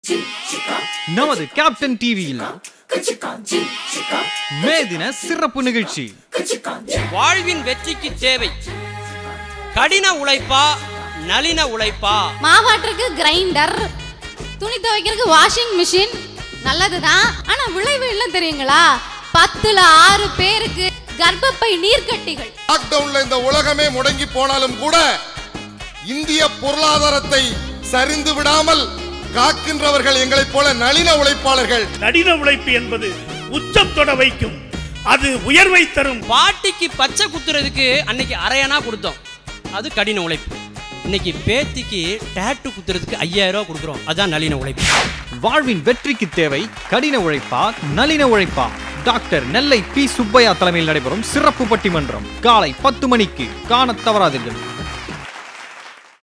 நமது கேப்டன் டிவியில் மே தின சிறப்பு நிகழ்ச்சி வாழ்வின் வெற்றிக்கு தேவை கடின உழைப்பா நளின உழைப்பா மாவாட்டுறதுக்கு கிரைண்டர் துணி துவைக்கிறதுக்கு வாஷிங் மிஷின் நல்லதுதான் ஆனா விளைவு இல்லை தெரியுங்களா பத்துல ஆறு பேருக்கு கர்ப்பப்பை நீர்க்கட்டிகள் லாக்டவுன்ல இந்த உலகமே முடங்கி போனாலும் கூட இந்திய பொருளாதாரத்தை சரிந்து விடாமல் காக்கின்றவர்கள் எங்களைப் போல நளின உழைப்பாளர்கள் கடின உழைப்பு என்பது உச்சம் தொட வைக்கும் அது உயர்வை தரும் பாட்டிக்கு பச்சை குத்துறதுக்கு அன்னைக்கு அரையனா கொடுத்தோம் அது கடின உழைப்பு இன்னைக்கு பேத்திக்கு டேட்டு குத்துறதுக்கு ஐயாயிரம் ரூபாய் கொடுக்குறோம் அதான் நளின உழைப்பு வாழ்வின் வெற்றிக்கு தேவை கடின உழைப்பா நளின உழைப்பா டாக்டர் நெல்லை பி சுப்பையா தலைமையில் நடைபெறும் சிறப்பு பட்டிமன்றம் காலை பத்து மணிக்கு காணத் தவறாதீர்கள்